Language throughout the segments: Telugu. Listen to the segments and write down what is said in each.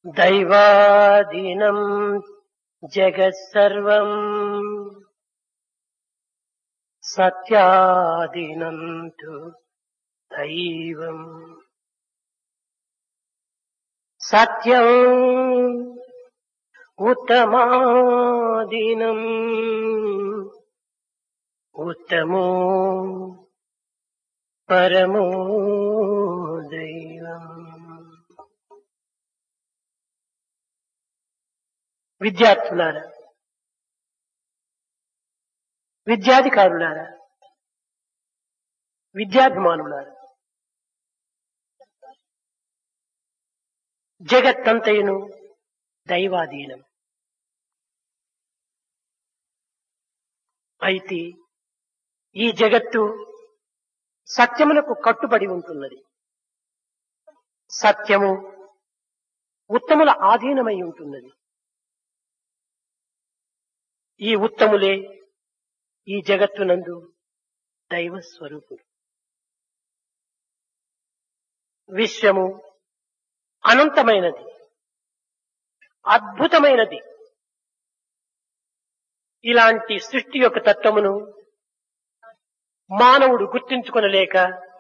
దైవాధీనం జగత్సర్వం సత్యాధీనం తు దైవం సత్యం ఉత్తమాధీనం ఉత్తమో పరమో దైవం విద్యార్థులారా విద్యాధికారులారా విద్యాభిమానులారా జగత్తంతయును దైవాధీనం అయితే ఈ జగత్తు సత్యములకు కట్టుబడి ఉంటున్నది సత్యము ఉత్తముల ఆధీనమై ఉంటున్నది ఈ ఉత్తములే ఈ జగత్తునందు దైవ స్వరూపుడు విశ్వము అనంతమైనది అద్భుతమైనది ఇలాంటి సృష్టి యొక్క తత్వమును మానవుడు గుర్తించుకొనలేక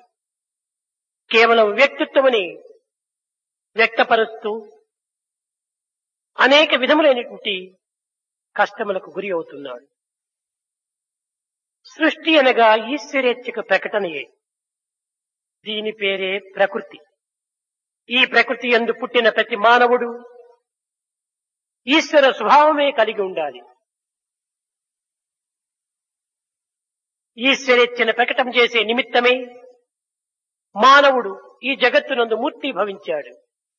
కేవలం వ్యక్తిత్వముని వ్యక్తపరుస్తూ అనేక విధములైనటువంటి కష్టములకు గురి అవుతున్నాడు సృష్టి అనగా ఈశ్వరేచ్ఛక ప్రకటనయే దీని పేరే ప్రకృతి ఈ ప్రకృతి ఎందు పుట్టిన ప్రతి మానవుడు ఈశ్వర స్వభావమే కలిగి ఉండాలి ఈశ్వరేచ్ఛన ప్రకటన చేసే నిమిత్తమే మానవుడు ఈ జగత్తునందు మూర్తి భవించాడు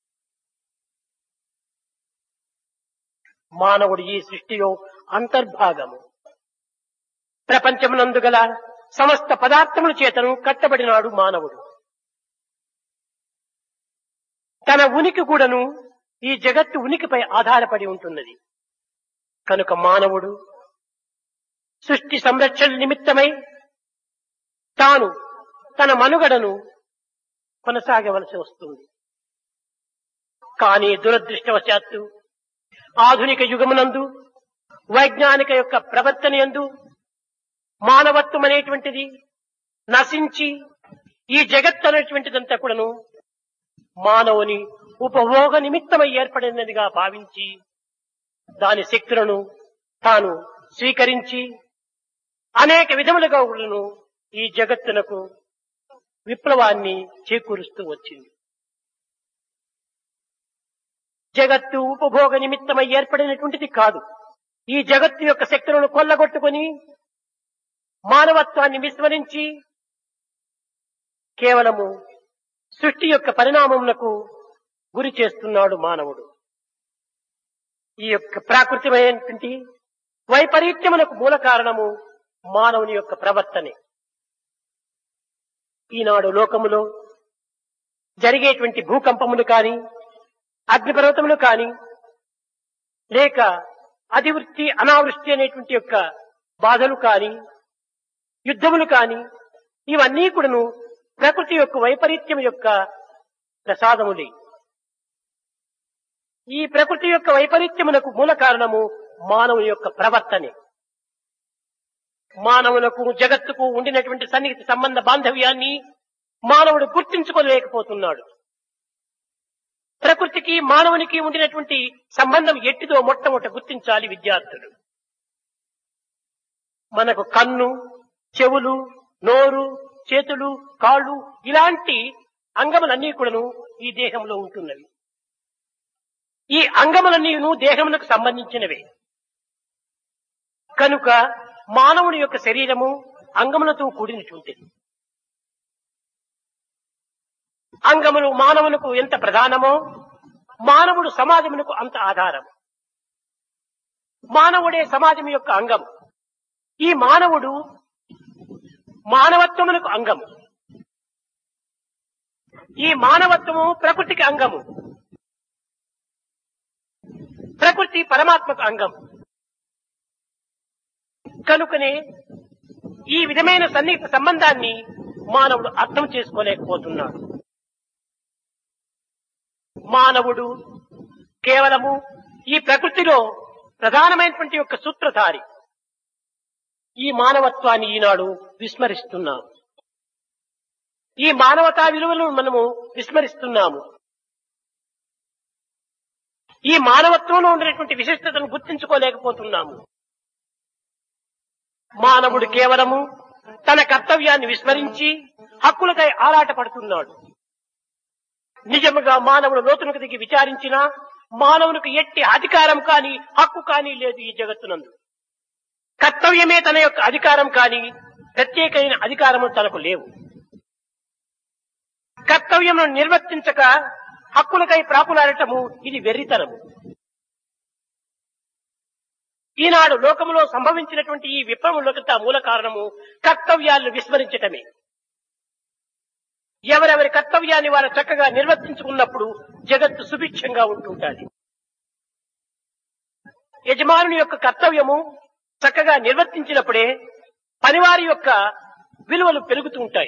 మానవుడు ఈ సృష్టిలో అంతర్భాగము ప్రపంచమునందు గల సమస్త పదార్థముల చేతను కట్టబడినాడు మానవుడు తన ఉనికి కూడాను ఈ జగత్తు ఉనికిపై ఆధారపడి ఉంటున్నది కనుక మానవుడు సృష్టి సంరక్షణ నిమిత్తమై తాను తన మనుగడను కొనసాగవలసి వస్తుంది కానీ దురదృష్టవశాత్తు ఆధునిక యుగమునందు వైజ్ఞానిక యొక్క ప్రవర్తన యందు మానవత్వం అనేటువంటిది నశించి ఈ జగత్ అనేటువంటిదంతా కూడాను మానవుని ఉపభోగ నిమిత్తమై ఏర్పడినదిగా భావించి దాని శక్తులను తాను స్వీకరించి అనేక విధములుగా కూడాను ఈ జగత్తునకు విప్లవాన్ని చేకూరుస్తూ వచ్చింది జగత్తు ఉపభోగ నిమిత్తమై ఏర్పడినటువంటిది కాదు ఈ జగత్తు యొక్క శక్తులను కొల్లగొట్టుకుని మానవత్వాన్ని విస్మరించి కేవలము సృష్టి యొక్క పరిణామములకు గురి చేస్తున్నాడు మానవుడు ఈ యొక్క ప్రాకృతిమైనటువంటి వైపరీత్యములకు మూల కారణము మానవుని యొక్క ప్రవర్తనే ఈనాడు లోకములో జరిగేటువంటి భూకంపములు కాని అగ్నిపర్వతములు కాని లేక అతివృష్టి అనావృష్టి అనేటువంటి యొక్క బాధలు కాని యుద్ధములు కాని ఇవన్నీ కూడాను ప్రకృతి యొక్క వైపరీత్యం యొక్క ప్రసాదములే ఈ ప్రకృతి యొక్క వైపరీత్యమునకు మూల కారణము మానవుని యొక్క ప్రవర్తనే మానవులకు జగత్తుకు ఉండినటువంటి సన్నిహిత సంబంధ బాంధవ్యాన్ని మానవుడు గుర్తించుకోలేకపోతున్నాడు ప్రకృతికి మానవునికి ఉండినటువంటి సంబంధం ఎట్టిదో మొట్టమొదట గుర్తించాలి విద్యార్థులు మనకు కన్ను చెవులు నోరు చేతులు కాళ్ళు ఇలాంటి అంగములన్నీ కూడాను ఈ దేహంలో ఉంటున్నవి ఈ అంగములన్నీను దేహమునకు సంబంధించినవే కనుక మానవుని యొక్క శరీరము అంగములతో కూడినటువంటిది అంగములు మానవునికి ఎంత ప్రధానమో మానవుడు సమాజమునకు అంత ఆధారం మానవుడే సమాజం యొక్క అంగం ఈ మానవుడు మానవత్వమునకు అంగము ఈ మానవత్వము ప్రకృతికి అంగము ప్రకృతి పరమాత్మకు అంగం కనుకనే ఈ విధమైన సన్నిహిత సంబంధాన్ని మానవుడు అర్థం చేసుకోలేకపోతున్నాడు మానవుడు కేవలము ఈ ప్రకృతిలో ప్రధానమైనటువంటి యొక్క సూత్రధారి ఈ మానవత్వాన్ని ఈనాడు విస్మరిస్తున్నాం ఈ మానవతా విలువలను మనము విస్మరిస్తున్నాము ఈ మానవత్వంలో ఉండినటువంటి విశిష్టతను గుర్తించుకోలేకపోతున్నాము మానవుడు కేవలము తన కర్తవ్యాన్ని విస్మరించి హక్కులకై ఆరాటపడుతున్నాడు నిజముగా మానవుడు లోతునకు దిగి విచారించినా మానవునికి ఎట్టి అధికారం కాని హక్కు కాని లేదు ఈ జగత్తునందు కర్తవ్యమే తన యొక్క అధికారం కాని ప్రత్యేకమైన అధికారము తనకు లేవు కర్తవ్యమును నిర్వర్తించక హక్కులకై ప్రాకులాడటము ఇది వెర్రితనము ఈనాడు లోకములో సంభవించినటువంటి ఈ విప్లవంలోకి మూల కారణము కర్తవ్యాలను విస్మరించటమే ఎవరెవరి కర్తవ్యాన్ని వారు చక్కగా నిర్వర్తించుకున్నప్పుడు జగత్తు సుభిక్షంగా ఉంటుంటుంది యజమానుని యొక్క కర్తవ్యము చక్కగా నిర్వర్తించినప్పుడే పనివారి యొక్క విలువలు పెరుగుతూ ఉంటాయి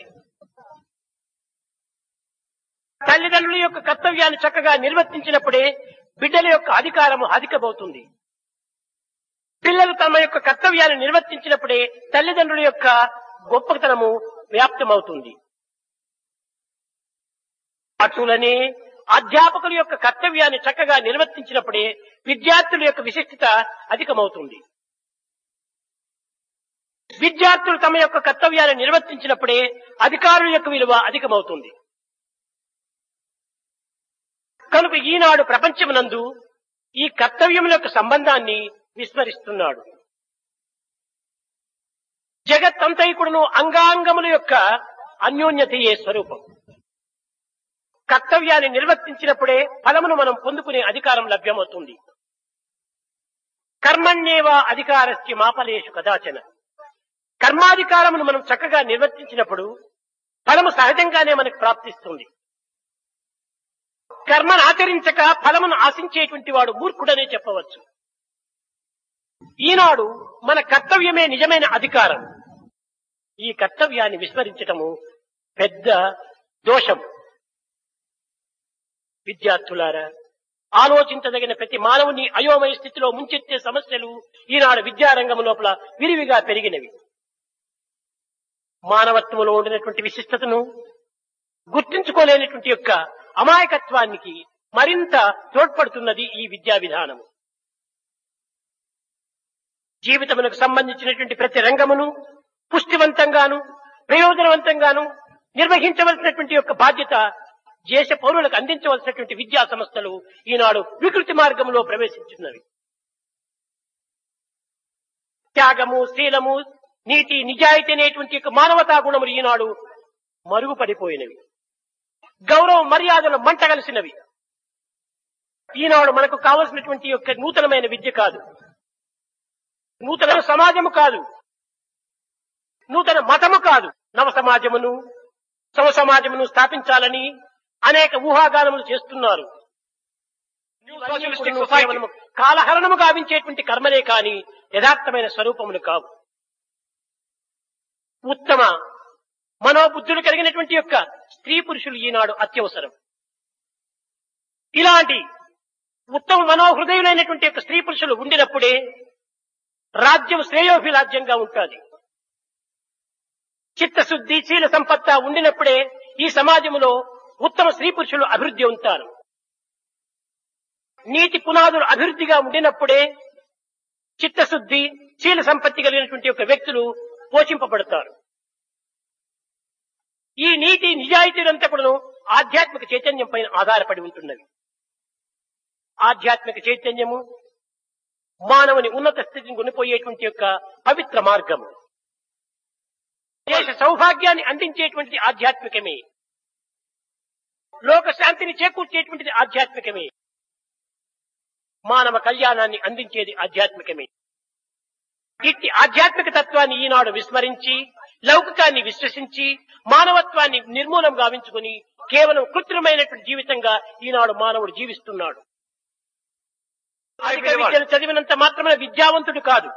తల్లిదండ్రుల యొక్క కర్తవ్యాన్ని చక్కగా నిర్వర్తించినప్పుడే బిడ్డల యొక్క అధికారము అధికమవుతుంది పిల్లలు తమ యొక్క కర్తవ్యాన్ని నిర్వర్తించినప్పుడే తల్లిదండ్రుల యొక్క గొప్పతనము వ్యాప్తమవుతుంది అటులనే అధ్యాపకుల యొక్క కర్తవ్యాన్ని చక్కగా నిర్వర్తించినప్పుడే విద్యార్థుల యొక్క విశిష్టత అధికమవుతుంది విద్యార్థులు తమ యొక్క కర్తవ్యాన్ని నిర్వర్తించినప్పుడే అధికారుల యొక్క విలువ అధికమవుతుంది కనుక ఈనాడు ప్రపంచమునందు ఈ కర్తవ్యముల యొక్క సంబంధాన్ని విస్మరిస్తున్నాడు జగత్తంతైకుడును అంగాంగముల యొక్క అన్యోన్యతయే స్వరూపం కర్తవ్యాన్ని నిర్వర్తించినప్పుడే ఫలమును మనం పొందుకునే అధికారం లభ్యమవుతుంది కర్మణ్యేవ అధికారస్య మాపలేషు కదాచన కర్మాధికారమును మనం చక్కగా నిర్వర్తించినప్పుడు ఫలము సహజంగానే మనకు ప్రాప్తిస్తుంది కర్మను ఆచరించక ఫలమును ఆశించేటువంటి వాడు మూర్ఖుడనే చెప్పవచ్చు ఈనాడు మన కర్తవ్యమే నిజమైన అధికారం ఈ కర్తవ్యాన్ని విస్మరించటము పెద్ద దోషం విద్యార్థులారా ఆలోచించదగిన ప్రతి మానవుని అయోమయ స్థితిలో ముంచెత్తే సమస్యలు ఈనాడు విద్యారంగం లోపల విరివిగా పెరిగినవి మానవత్వంలో ఉండినటువంటి విశిష్టతను గుర్తించుకోలేనటువంటి యొక్క అమాయకత్వానికి మరింత తోడ్పడుతున్నది ఈ విద్యా విధానము జీవితమునకు సంబంధించినటువంటి ప్రతి రంగమును పుష్టివంతంగాను ప్రయోజనవంతంగాను నిర్వహించవలసినటువంటి యొక్క బాధ్యత దేశ పౌరులకు అందించవలసినటువంటి విద్యా సంస్థలు ఈనాడు వికృతి మార్గంలో ప్రవేశించున్నవి త్యాగము శీలము నీతి నిజాయితీ అనేటువంటి యొక్క మానవతా గుణములు ఈనాడు మరుగుపడిపోయినవి గౌరవ మర్యాదలు మంటగలిసినవి ఈనాడు మనకు కావలసినటువంటి యొక్క నూతనమైన విద్య కాదు నూతన సమాజము కాదు నూతన మతము కాదు నవ సమాజమును సమ సమాజమును స్థాపించాలని అనేక ఊహాగానములు చేస్తున్నారు కేవలము కాలహరణము గావించేటువంటి కర్మలే కాని యథార్థమైన స్వరూపములు కావు ఉత్తమ మనోబుద్ధులు కలిగినటువంటి యొక్క స్త్రీ పురుషులు ఈనాడు అత్యవసరం ఇలాంటి ఉత్తమ మనోహృదయులైనటువంటి యొక్క స్త్రీ పురుషులు ఉండినప్పుడే రాజ్యం శ్రేయోభిరాజ్యంగా ఉంటుంది చిత్తశుద్ధి శీల సంపత్త ఉండినప్పుడే ఈ సమాజంలో ఉత్తమ స్త్రీ పురుషులు అభివృద్ధి ఉంటారు నీతి పునాదులు అభివృద్ధిగా ఉండినప్పుడే చిత్తశుద్ధి శీల సంపత్తి కలిగినటువంటి యొక్క వ్యక్తులు పోషింపబడతారు ఈ నీతి నిజాయితీలంతా కూడా ఆధ్యాత్మిక చైతన్యం పైన ఆధారపడి ఉంటున్నది ఆధ్యాత్మిక చైతన్యము మానవుని ఉన్నత స్థితిని కొనిపోయేటువంటి యొక్క పవిత్ర మార్గము దేశ సౌభాగ్యాన్ని అందించేటువంటిది ఆధ్యాత్మికమే లోక శాంతిని చేకూర్చేటువంటిది ఆధ్యాత్మికమే మానవ కళ్యాణాన్ని అందించేది ఆధ్యాత్మికమే ఇట్టి ఆధ్యాత్మిక తత్వాన్ని ఈనాడు విస్మరించి లౌకికాన్ని విశ్వసించి మానవత్వాన్ని నిర్మూలం గావించుకుని కేవలం కృత్రిమైనటువంటి జీవితంగా ఈనాడు మానవుడు జీవిస్తున్నాడు అధిక విద్యను చదివినంత మాత్రమే విద్యావంతుడు కాదు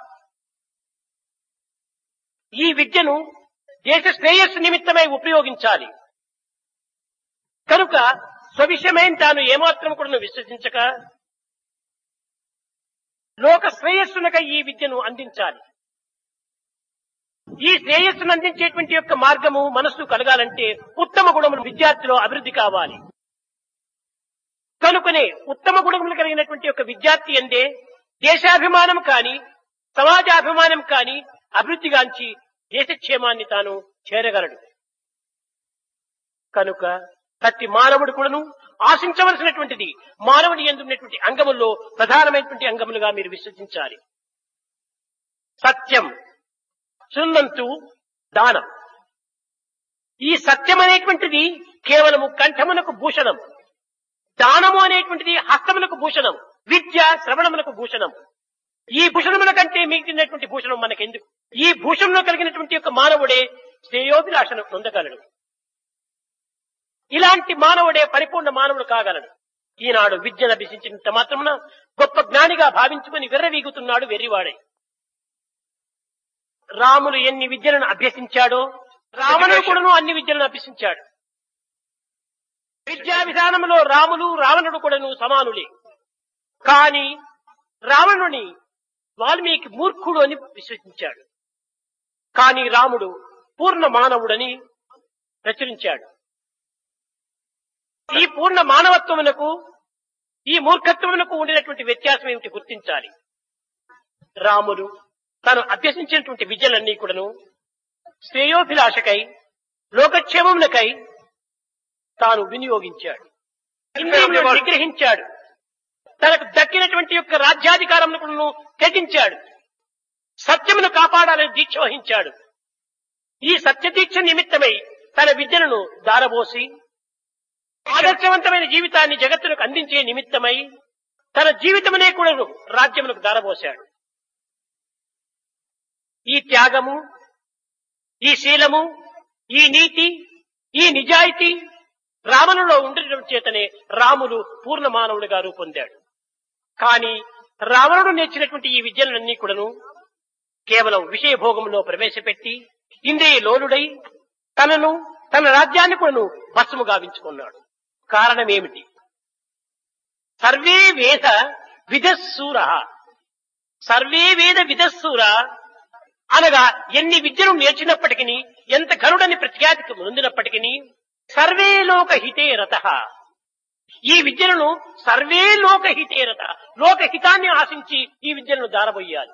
ఈ విద్యను దేశ శ్రేయస్సు నిమిత్తమై ఉపయోగించాలి కనుక స్వవిషయమైన తాను ఏమాత్రం కూడా విశ్వసించక లోక శ్రేయస్సునకై ఈ విద్యను అందించాలి ఈ శ్రేయస్సును అందించేటువంటి యొక్క మార్గము మనస్సు కలగాలంటే ఉత్తమ గుణములు విద్యార్థిలో అభివృద్ధి కావాలి కనుకనే ఉత్తమ గుణములు కలిగినటువంటి యొక్క విద్యార్థి అందే దేశాభిమానం కాని సమాజాభిమానం కాని అభివృద్ధిగాంచి దేశక్షేమాన్ని తాను చేరగలడు కనుక ప్రతి మానవుడు కూడాను ఆశించవలసినటువంటిది మానవుని ఎందున్నటువంటి అంగముల్లో ప్రధానమైనటువంటి అంగములుగా మీరు విశ్వసించాలి సత్యం సున్నంతు దానం ఈ సత్యం అనేటువంటిది కేవలము కంఠమునకు భూషణం దానము అనేటువంటిది హస్తములకు భూషణం విద్య శ్రవణములకు భూషణం ఈ భూషణముల కంటే మిగిలినటువంటి భూషణం మనకెందుకు ఈ భూషణంలో కలిగినటువంటి యొక్క మానవుడే శ్రేయోభిలాషను పొందగలడు ఇలాంటి మానవుడే పరిపూర్ణ మానవుడు కాగలడు ఈనాడు విద్యను అభ్యసించినంత మాత్రమున గొప్ప జ్ఞానిగా భావించుకుని విర్రవీగుతున్నాడు వెర్రివాడై రాములు ఎన్ని విద్యలను అభ్యసించాడో రావణుడు కూడాను అన్ని విద్యలను అభ్యసించాడు విద్యా విధానంలో రాములు రావణుడు కూడాను సమానులే కాని రావణుని వాల్మీకి మూర్ఖుడు అని విశ్వసించాడు కాని రాముడు పూర్ణ మానవుడని ప్రచురించాడు ఈ పూర్ణ మానవత్వమునకు ఈ మూర్ఖత్వమునకు ఉండినటువంటి వ్యత్యాసం ఏమిటి గుర్తించాలి రాముడు తాను అభ్యసించినటువంటి విద్యలన్నీ కూడాను శ్రేయోభిలాషకై లోకక్షేమములకై తాను వినియోగించాడు ఇంద్రియములను నిగ్రహించాడు తనకు దక్కినటువంటి యొక్క రాజ్యాధికారములను త్యజించాడు సత్యమును కాపాడాలని దీక్ష వహించాడు ఈ సత్య దీక్ష నిమిత్తమై తన విద్యలను దారబోసి ఆదర్శవంతమైన జీవితాన్ని జగత్తులకు అందించే నిమిత్తమై తన జీవితమునే కూడా రాజ్యములకు దారబోశాడు ఈ త్యాగము ఈ శీలము ఈ నీతి ఈ నిజాయితీ రావణులో ఉండటం చేతనే రాములు పూర్ణ మానవుడిగా రూపొందాడు కానీ రావణుడు నేర్చినటువంటి ఈ విద్యలన్నీ కూడాను కేవలం విషయ భోగంలో ప్రవేశపెట్టి ఇంద్రియ లోలుడై తనను తన రాజ్యాన్ని కూడాను భస్ము గావించుకున్నాడు కారణం ఏమిటి సర్వే వేద విధస్సూర సర్వే వేద విధస్సూర అనగా ఎన్ని విద్యలు నేర్చినప్పటికీ ఎంత గరుడని ప్రఖ్యాతికి పొందినప్పటికీ సర్వే లోక హితే రత ఈ విద్యలను సర్వే లోక హితే రత లోకహితాన్ని ఆశించి ఈ విద్యలను దారబోయాలి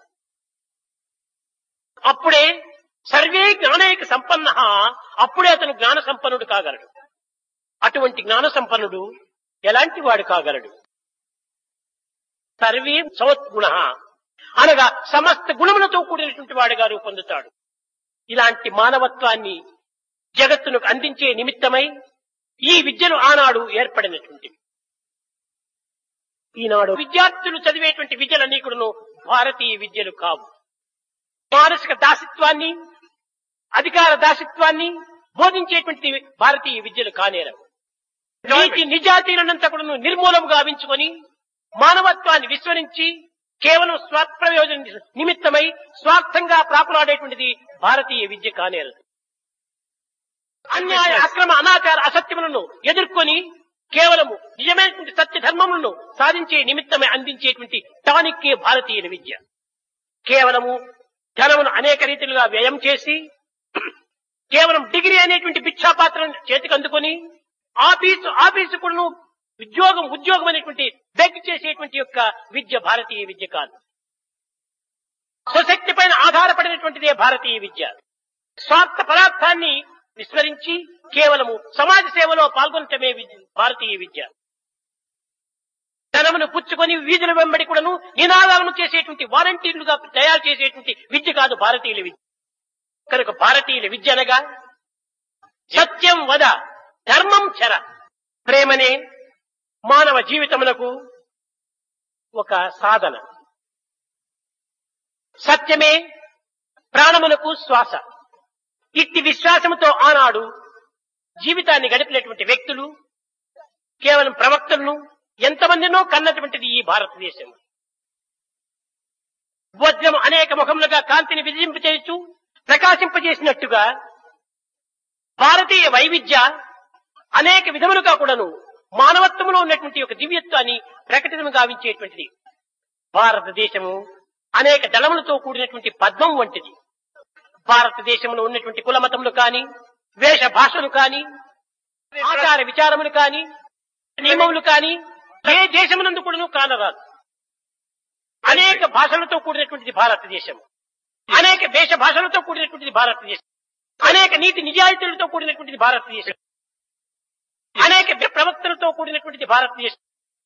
అప్పుడే సర్వే జ్ఞానైక సంపన్న అప్పుడే అతను జ్ఞాన సంపన్నుడు కాగలడు అటువంటి జ్ఞాన సంపన్నుడు ఎలాంటి వాడు కాగలడు సర్వే సవత్గుణ అనగా సమస్త గుణములతో కూడినటువంటి వాడిగా రూపొందుతాడు ఇలాంటి మానవత్వాన్ని జగత్తునకు అందించే నిమిత్తమై ఈ విద్యలు ఆనాడు ఏర్పడినటువంటివి ఈనాడు విద్యార్థులు చదివేటువంటి విద్యలన్నీ కూడాను భారతీయ విద్యలు కావు మానసిక దాసిత్వాన్ని అధికార దాసిత్వాన్ని బోధించేటువంటి భారతీయ విద్యలు కానేరవు నీతి నిజాతీలనంతా కూడా నిర్మూలము గావించుకొని మానవత్వాన్ని విస్మరించి కేవలం స్వప్రయోజన నిమిత్తమై స్వార్థంగా ప్రాకులాడేటువంటిది భారతీయ విద్య కానేరదు అన్యాయ అక్రమ అనాచార అసత్యములను ఎదుర్కొని కేవలము నిజమైనటువంటి సత్య ధర్మములను సాధించే నిమిత్తమే అందించేటువంటి టానిక్కే భారతీయ విద్య కేవలము ధనమును అనేక రీతిలుగా వ్యయం చేసి కేవలం డిగ్రీ అనేటువంటి భిక్షాపాత్రను చేతికి అందుకొని ఆఫీసు ఆఫీసు కూడా ఉద్యోగం ఉద్యోగం అనేటువంటి బెగ్ చేసేటువంటి యొక్క విద్య భారతీయ విద్య కాదు స్వశక్తి పైన ఆధారపడినటువంటిదే భారతీయ విద్య స్వార్థ పదార్థాన్ని విస్మరించి కేవలము సమాజ సేవలో పాల్గొనటమే విద్య భారతీయ విద్య ధనమును పుచ్చుకొని వీధుల వెంబడి కూడాను నినాదాలను చేసేటువంటి వాలంటీర్లుగా తయారు చేసేటువంటి విద్య కాదు భారతీయుల విద్య కనుక భారతీయుల విద్య అనగా సత్యం వద ధర్మం చర ప్రేమనే మానవ జీవితమునకు ఒక సాధన సత్యమే ప్రాణమునకు శ్వాస ఇట్టి విశ్వాసముతో ఆనాడు జీవితాన్ని గడిపినటువంటి వ్యక్తులు కేవలం ప్రవక్తలను ఎంతమందినో కన్నటువంటిది ఈ భారతదేశం వజ్రం అనేక ముఖములుగా కాంతిని విధింపచేయచ్చు ప్రకాశింపజేసినట్టుగా భారతీయ వైవిధ్య అనేక విధములుగా కూడాను మానవత్వంలో ఉన్నటువంటి ఒక దివ్యత్వాన్ని ప్రకటన గావించేటువంటిది భారతదేశము అనేక దళములతో కూడినటువంటి పద్మం వంటిది భారతదేశంలో ఉన్నటువంటి కులమతములు కాని వేష భాషలు కాని ఆచార విచారములు కాని నియమములు కాని ఏ దేశమునందు కూడాను కానరాదు అనేక భాషలతో కూడినటువంటిది భారతదేశం అనేక వేష భాషలతో కూడినటువంటిది భారతదేశం అనేక నీతి నిజాయితీలతో కూడినటువంటిది భారతదేశం అనేక ప్రవక్తలతో కూడినటువంటిది భారతదేశం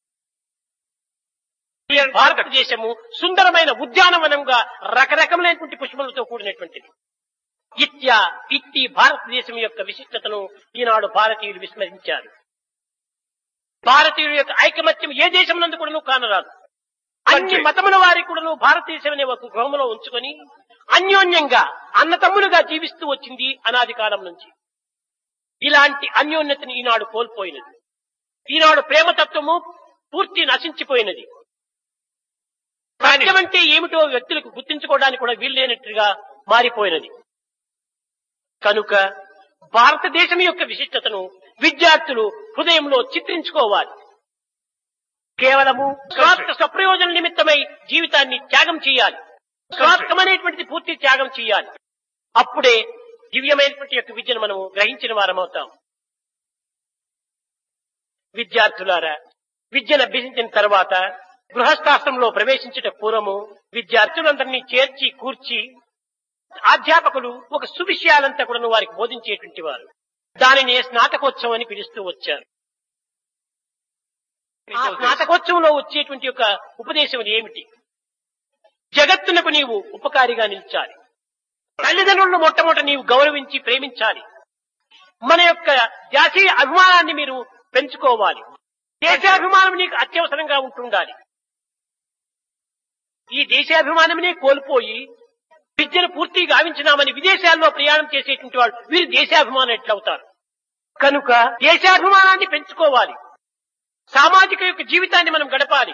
ఈ భారతదేశము సుందరమైన ఉద్యానవనంగా రకరకములైనటువంటి పుష్పములతో కూడినటువంటిది ఇత్యా ఇట్టి భారతదేశం యొక్క విశిష్టతను ఈనాడు భారతీయులు విస్మరించారు భారతీయుల యొక్క ఐకమత్యం ఏ దేశం నందు కూడా కానరాదు అన్ని మతముల వారి కూడా భారతదేశం అనే ఒక గృహంలో ఉంచుకొని అన్యోన్యంగా అన్నతమ్ములుగా జీవిస్తూ వచ్చింది అనాది కాలం నుంచి ఇలాంటి అన్యోన్యతను ఈనాడు కోల్పోయినది ఈనాడు ప్రేమతత్వము పూర్తి నశించిపోయినది సత్యం అంటే ఏమిటో వ్యక్తులకు గుర్తించుకోవడానికి కూడా వీల్లేనట్టుగా మారిపోయినది కనుక భారతదేశం యొక్క విశిష్టతను విద్యార్థులు హృదయంలో చిత్రించుకోవాలి కేవలము స్వార్థ స్వప్రయోజన నిమిత్తమై జీవితాన్ని త్యాగం చేయాలి స్వార్థం అనేటువంటిది పూర్తి త్యాగం చేయాలి అప్పుడే దివ్యమైనటువంటి యొక్క విద్యను మనము గ్రహించిన వారం అవుతాం విద్యార్థులారా విద్యను అభ్యసించిన తర్వాత గృహస్థాశ్రమంలో ప్రవేశించట పూర్వము విద్యార్థులందరినీ చేర్చి కూర్చి అధ్యాపకులు ఒక సువిషయాలంతా కూడా వారికి బోధించేటువంటి వారు దానిని స్నాతకోత్సవం అని పిలుస్తూ వచ్చారు ఆ స్నాతకోత్సవంలో వచ్చేటువంటి యొక్క ఉపదేశం ఏమిటి జగత్తునకు నీవు ఉపకారిగా నిలిచాలి తల్లిదండ్రులను మొట్టమొదట నీవు గౌరవించి ప్రేమించాలి మన యొక్క జాతీయ అభిమానాన్ని మీరు పెంచుకోవాలి దేశాభిమానం నీకు అత్యవసరంగా ఉంటుండాలి ఈ దేశాభిమానమే కోల్పోయి విద్యను పూర్తిగా గావించినామని విదేశాల్లో ప్రయాణం చేసేటువంటి వాళ్ళు వీరు దేశాభిమానం ఎట్లవుతారు కనుక దేశాభిమానాన్ని పెంచుకోవాలి సామాజిక యొక్క జీవితాన్ని మనం గడపాలి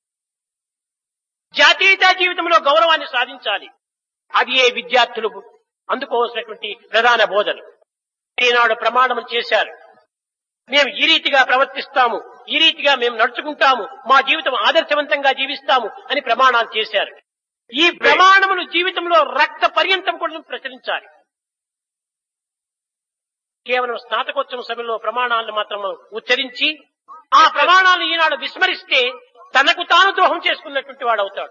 జాతీయతా జీవితంలో గౌరవాన్ని సాధించాలి అది ఏ విద్యార్థులు అందుకోవాల్సినటువంటి ప్రధాన బోధన ఈనాడు ప్రమాణం చేశారు మేము ఈ రీతిగా ప్రవర్తిస్తాము ఈ రీతిగా మేము నడుచుకుంటాము మా జీవితం ఆదర్శవంతంగా జీవిస్తాము అని ప్రమాణాలు చేశారు ఈ ప్రమాణములు జీవితంలో రక్త పర్యంతం కూడా ప్రచురించాలి కేవలం స్నాతకోత్సవ సభలో ప్రమాణాలను మాత్రం ఉచ్చరించి ఆ ప్రమాణాలను ఈనాడు విస్మరిస్తే తనకు తాను ద్రోహం చేసుకున్నటువంటి వాడు అవుతాడు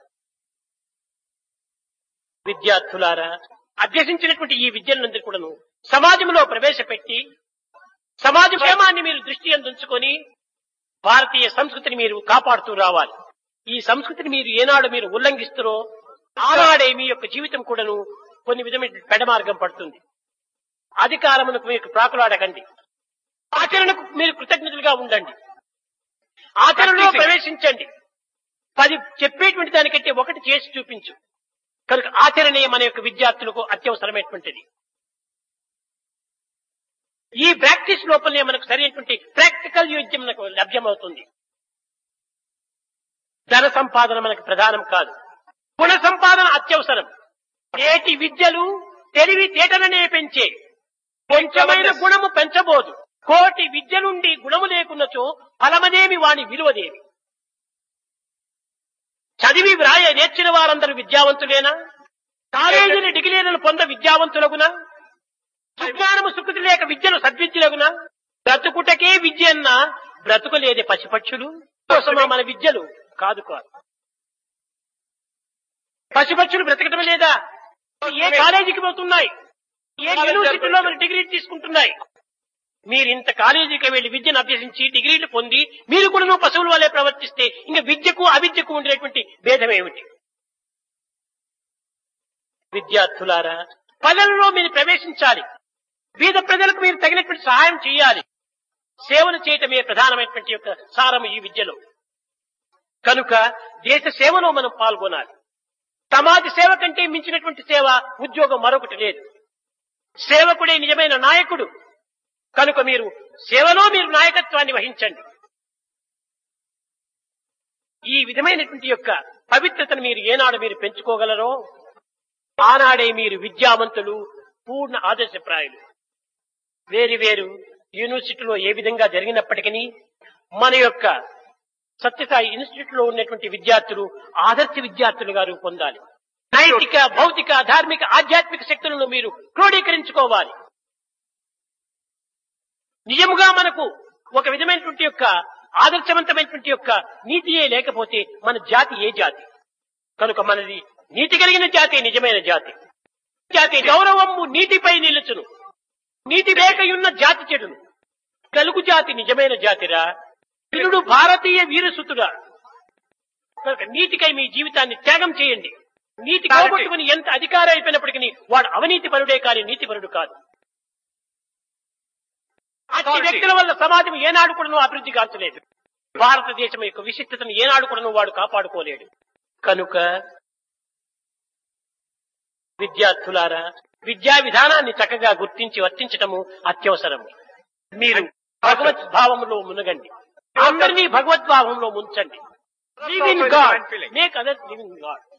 విద్యార్థులారా అభ్యసించినటువంటి ఈ విద్యలందరూ కూడాను సమాజంలో ప్రవేశపెట్టి సమాజ క్షేమాన్ని మీరు దృష్టి అందుంచుకొని భారతీయ సంస్కృతిని మీరు కాపాడుతూ రావాలి ఈ సంస్కృతిని మీరు ఏనాడు మీరు ఉల్లంఘిస్తారో ఆనాడే మీ యొక్క జీవితం కూడాను కొన్ని విధమైన పెడమార్గం పడుతుంది అధికారమునకు మీకు ప్రాకులాడకండి ఆచరణకు మీరు కృతజ్ఞతలుగా ఉండండి ఆచరణలో ప్రవేశించండి పది చెప్పేటువంటి దానికంటే ఒకటి చేసి చూపించు కనుక ఆచరణే మన యొక్క విద్యార్థులకు అత్యవసరమైనటువంటిది ఈ ప్రాక్టీస్ లోపలనే మనకు సరైనటువంటి ప్రాక్టికల్ యోగ్యం మనకు లభ్యమవుతుంది ధన సంపాదన మనకు ప్రధానం కాదు గుణ సంపాదన అత్యవసరం నేటి విద్యలు తెలివి తేటలనే పెంచే కొంచెమైన గుణము పెంచబోదు కోటి విద్య నుండి గుణము లేకున్నచో ఫలమదేమి వాని విలువదేమి చదివి వ్రాయ నేర్చిన వారందరూ విద్యావంతులేనా కాలేజీల డిగ్రీలను పొంద విద్యావంతులగునా సుజ్ఞానము సుకృతి లేక విద్యను సద్విద్యలగునా బ్రతుకుటకే విద్య అన్న బ్రతుకులేదే పశుపక్షులు కోసమా మన విద్యలు కాదు కాదు పశుపక్షులు బ్రతకటం లేదా ఏ కాలేజీకి పోతున్నాయి ఏ యూనివర్సిటీలో మరి డిగ్రీ తీసుకుంటున్నాయి మీరు ఇంత కాలేజీకి వెళ్లి విద్యను అభ్యసించి డిగ్రీలు పొంది మీరు కూడా పశువుల వల్లే ప్రవర్తిస్తే ఇంకా విద్యకు అవిద్యకు ఉండేటువంటి భేదం ఏమిటి విద్యార్థులారా పల్లెలలో మీరు ప్రవేశించాలి బీద ప్రజలకు మీరు తగినటువంటి సహాయం చేయాలి సేవలు చేయటమే ప్రధానమైనటువంటి యొక్క సారము ఈ విద్యలో కనుక దేశ సేవలో మనం పాల్గొనాలి సమాజ సేవ కంటే మించినటువంటి సేవ ఉద్యోగం మరొకటి లేదు సేవకుడే నిజమైన నాయకుడు కనుక మీరు సేవలో మీరు నాయకత్వాన్ని వహించండి ఈ విధమైనటువంటి యొక్క పవిత్రతను మీరు ఏనాడు మీరు పెంచుకోగలరో ఆనాడే మీరు విద్యావంతులు పూర్ణ ఆదర్శప్రాయులు వేరు వేరు యూనివర్సిటీలో ఏ విధంగా జరిగినప్పటికీ మన యొక్క సత్యసాయి ఇన్స్టిట్యూట్ లో ఉన్నటువంటి విద్యార్థులు ఆదర్శ విద్యార్థులుగా రూపొందాలి నైతిక భౌతిక ధార్మిక ఆధ్యాత్మిక శక్తులను మీరు క్రోడీకరించుకోవాలి నిజముగా మనకు ఒక విధమైనటువంటి యొక్క ఆదర్శవంతమైనటువంటి యొక్క నీతియే లేకపోతే మన జాతి ఏ జాతి కనుక మనది నీతి కలిగిన జాతి నిజమైన జాతి జాతి గౌరవము నీతిపై నిలుచును నీతి లేకయున్న జాతి చెడును తెలుగు జాతి నిజమైన జాతిరా వీరుడు భారతీయ వీరసుతుడా కనుక నీతికై మీ జీవితాన్ని త్యాగం చేయండి నీతి పోగొట్టుకుని ఎంత అధికారం అయిపోయినప్పటికీ వాడు అవినీతి పరుడే కానీ నీతి పరుడు కాదు అట్టి వ్యక్తుల వల్ల సమాజం ఏనాడు కూడా అభివృద్ధి కాల్చలేదు భారతదేశం యొక్క విశిష్టతను ఏనాడు కూడా వాడు కాపాడుకోలేడు కనుక విద్యార్థులారా విద్యా విధానాన్ని చక్కగా గుర్తించి వర్తించటము అత్యవసరము మీరు భగవత్ భావంలో మునగండి అందరినీ భగవద్భావంలో ముంచండి live in God make other live in God